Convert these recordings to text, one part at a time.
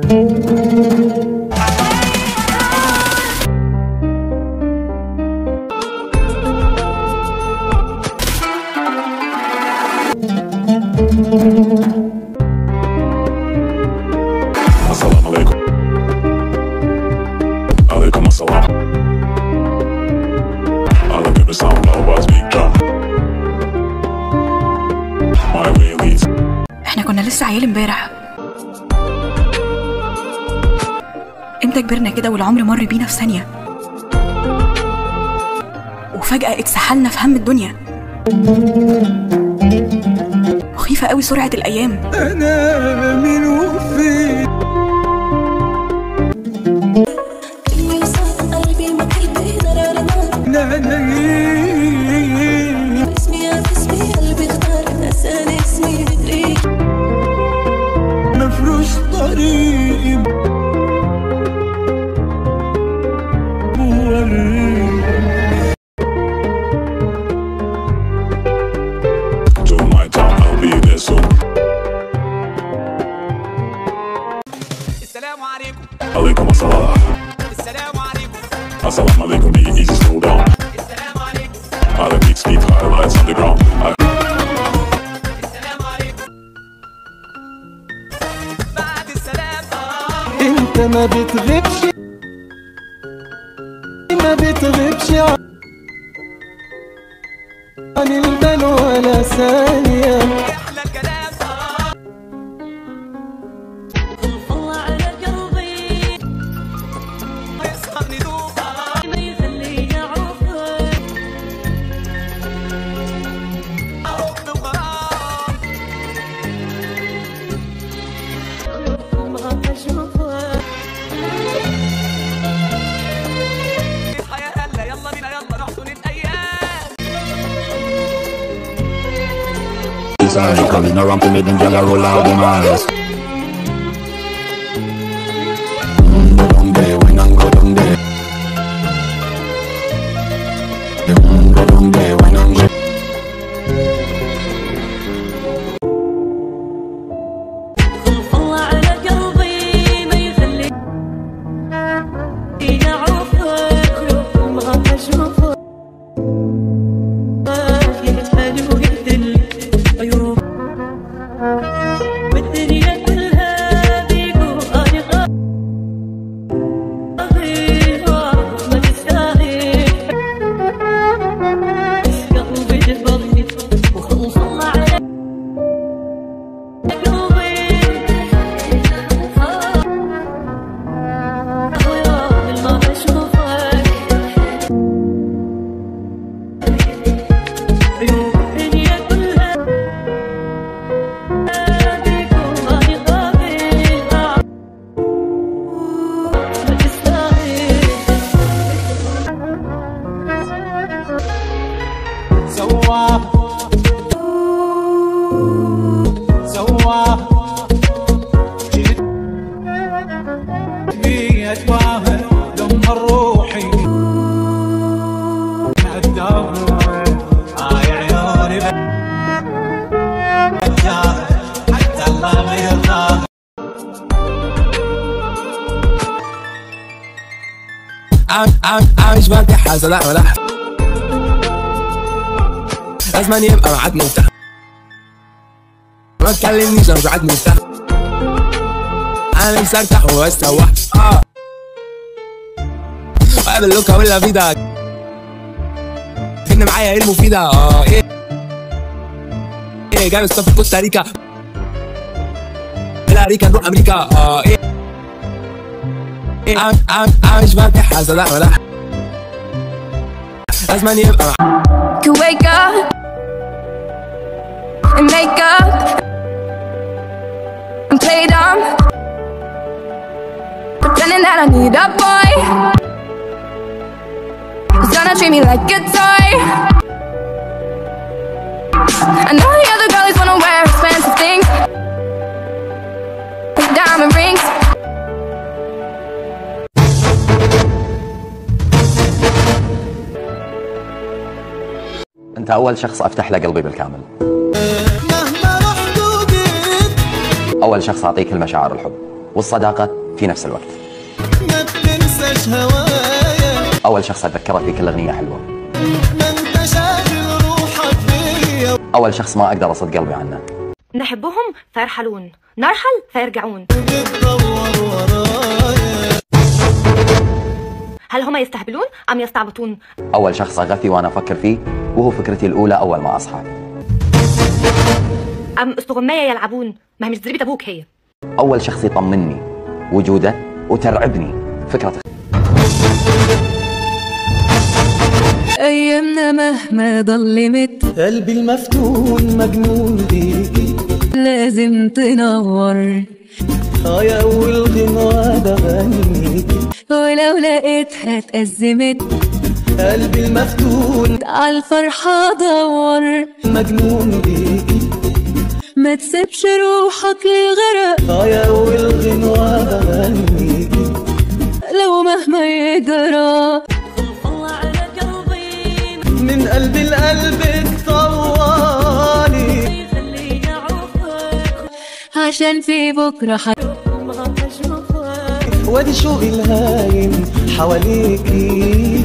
Assalamu alaikum. Alaikum assalam. All I give a sound low was big drum. My wheelies. احنا كنا لسه عيال امبارح امتى كبرنا كده والعمر مر بينا في ثانية وفجأة اتسحلنا في هم الدنيا مخيفة قوي سرعة الأيام انا من وفين يوصل قلبي ما كنت دررنا ناني اسمي يا اسمي قلبي اختار نساني اسمي بدري مفروش طريقي موريك To my town, I'll be there soon. السلام عليكم Alaikum assalam. السلام عليكم Assalamu alaikum, be easy, slow down. السلام عليكم All the big speed highlights on the ground. I السلام عليكم بعد السلام آه. انت ما بتغيبش ما بتغيبش عن البال ولا ثانية احلى الكلام آه. الله على قلبي يسهر ندوب آه. ما يخلي يعوفك حب وغرام ما اشوفك الحياة هلا يلا بينا يلا نحضن الأيام Sorry, coming around to me, them gyal a roll out them eyes. Mm, Go down there, when and go down there. Mm, Go down there, when and go. الله على قلبي ما يخلي يعوفك ما اشوفك يجهل ويهدل عيوب والدنيا كلها بيقول انا غاضي ما تستاهل بس قلبي جبرني وخلص الله على سوا سوا جيت بي اتفاهم دمر روحي الدهر هاي عيوني حتى الله ما يرضى عم عم عم مش فاتح هذا لا ولا لازم يبقى معاد مفتاح ما تكلمنيش انا مش معاد مفتاح انا نفسي ارتاح واستوح اه وقابل لوكا ولا فيدا فين معايا ايه المفيدة اه ايه ايه جاي في كوستاريكا لا ريكا نروح امريكا اه ايه ايه عم عم عم مش فاتح هذا لا ولا لازم يبقى معاد could wake up and make up and play dumb, pretending that I need a boy who's gonna treat me like a toy. I know the other girls wanna wear expensive things, with diamond rings. انت اول شخص افتح له قلبي بالكامل مهما رحت وجيت اول شخص اعطيك المشاعر الحب والصداقة في نفس الوقت ما بتنساش هوايا أول شخص أتذكره في كل أغنية حلوة ما انت شاغل روحك بيا أول شخص ما أقدر أصد قلبي عنه نحبهم فيرحلون نرحل فيرجعون بتدور ورايا هل هم يستهبلون أم يستعبطون أول شخص أغثي وأنا أفكر فيه وهو فكرتي الأولى أول ما أصحى أم استغماية يلعبون ما هي مش زريبة أبوك هي أول شخص يطمني وجوده وترعبني فكرة أيامنا مهما ظلمت قلبي المفتون مجنون بيكي لازم تنور اه يا اول غنوة بغنيكي ولو لقيتها اتأزمت قلبي المفتون عالفرحة دور مجنون بيكي ما تسيبش روحك للغرق اه يا اول غنوة بغنيكي لو مهما يجرى من قلبي لقلبك طوالي عشان في بكرة حت وادي شوقي الهايم حواليكي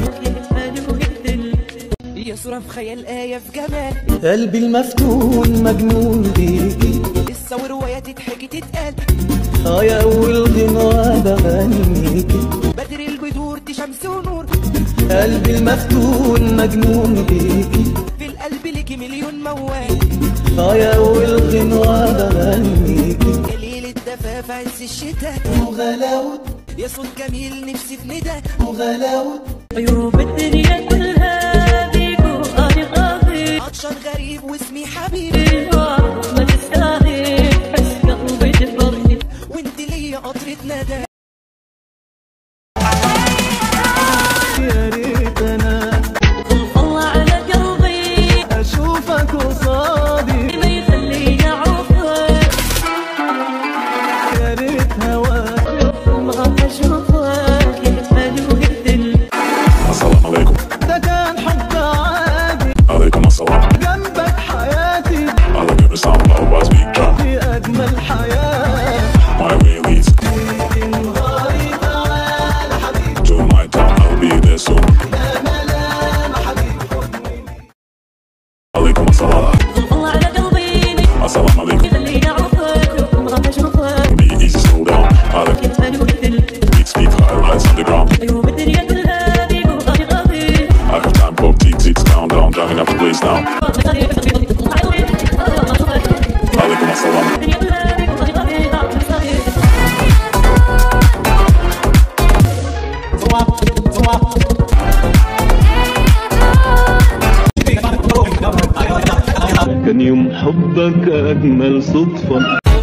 يا صورة في خيال آية في جمال قلبي المفتون مجنون بيكي قصة ورواية تتحكي تتقال اه يا اول غنوة بغنيكي بدر البدور دي شمس ونور قلبي المفتون مجنون بيكي في القلب ليكي مليون موال اه يا اول غنوة بغنيكي قليل الدفا في عز الشتاء وغلاوة يا صوت جميل نفسي في ندى وغلاوة عيوب الدنيا كلها بيكو أنا غاضي عطشان غريب واسمي حبيبي ما تستاهل بس قلبي تفرحي وانت ليا قطرة ندى يا ريت انا الله على قلبي اشوفك قصادي ما يخليني أعوفك يا ريت هواك ما أشوفك يتمنى ويقتل السلام عليكم ده كان حب عادي عليكم السلام جنبك حياتي I love every sound I always speak drum في اجمل حياة My way leads تيجي نهاري تعال حبيبي to my town I'll be there soon ملام حبيبي عليكم السلام الله على قلبي السلام عليكم يخليني أعوفك ما أشوفك Be easy slow down I like يتمنى ويقتل beat speed highlights on the ground عيوب الدنيا كلها بيكو أنا غاضي I have time for teeth seats down down driving up the place now عليكم السلام كان يوم حبك أجمل صدفة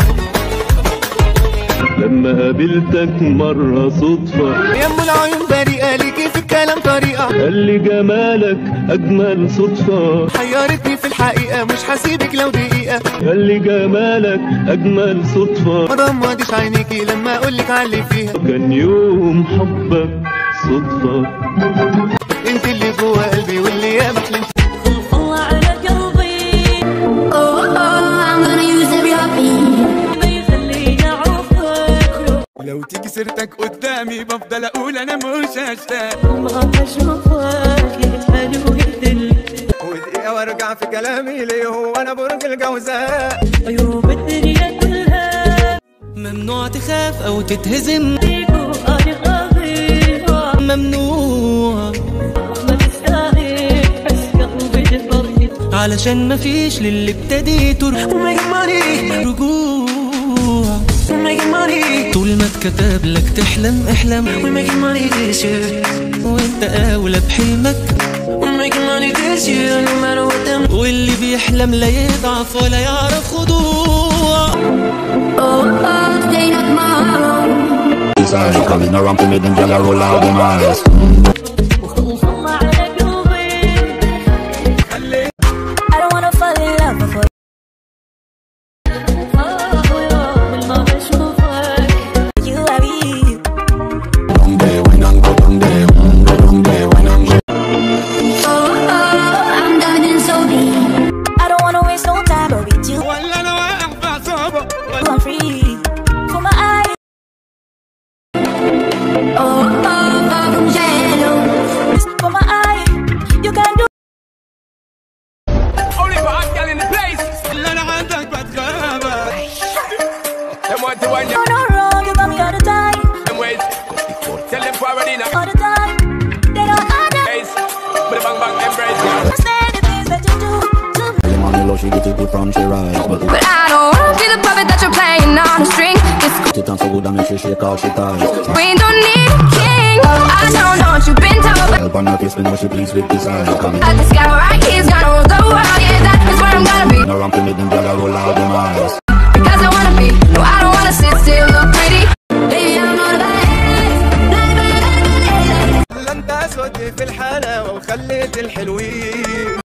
لما قابلتك مرة صدفة يا ام العيون بريئة ليكي في الكلام طريقة قال لي جمالك أجمل صدفة حيرتني في الحقيقة مش هسيبك لو دقيقة قال لي جمالك أجمل صدفة ما ضمضيش عينيكي لما اقولك علي فيها كان يوم حبك صدفة انت اللي جوا قلبي واللي يا حلمت الله على قلبي ما يخليني أعوفك ولو تيجي سيرتك قدامي بفضل اقول انا مش هشتاق ما أشوفك يتمنى ويقتل ودقيقة وارجع في كلامي ليه هو انا برج الجوزاء عيوب الدنيا كلها ممنوع تخاف او تتهزم بيكو أنا غاضي ممنوع ما تستاهل بس قلبي تفرحي علشان مفيش للي ابتديته وميك ماني رجوع وميك ماني طول ما اتكتب لك تحلم احلم وميك ماني this year وانت اولى بحلمك وميك ماني this year no matter what them واللي بيحلم لا يضعف ولا يعرف خضوع Inside, coming around to me, them gyal a roll out them eyes. الله على قلبي I don't wanna fall in love before ما أشوفك You are me Down there, when I'm go down there, mm, go down there, when I'm go. I'm diving in so deep I don't wanna waste no time but with you ولا انا واقع في عصابه I'm free want to one Oh, no wrong, you got me all the time. them ways. Tell them forward in a All the time. They don't case. But the bang bang embrace now. understand the things that you do. to me. The money low, she get it good from she rise But But I don't wanna be the puppet that you're playing on a string. This it on so good that make she shake all she ties queen don't need a king. I don't know what you've been told, but Help on her kiss me, know she pleased with this eye Come the sky right here's gonna rule the world.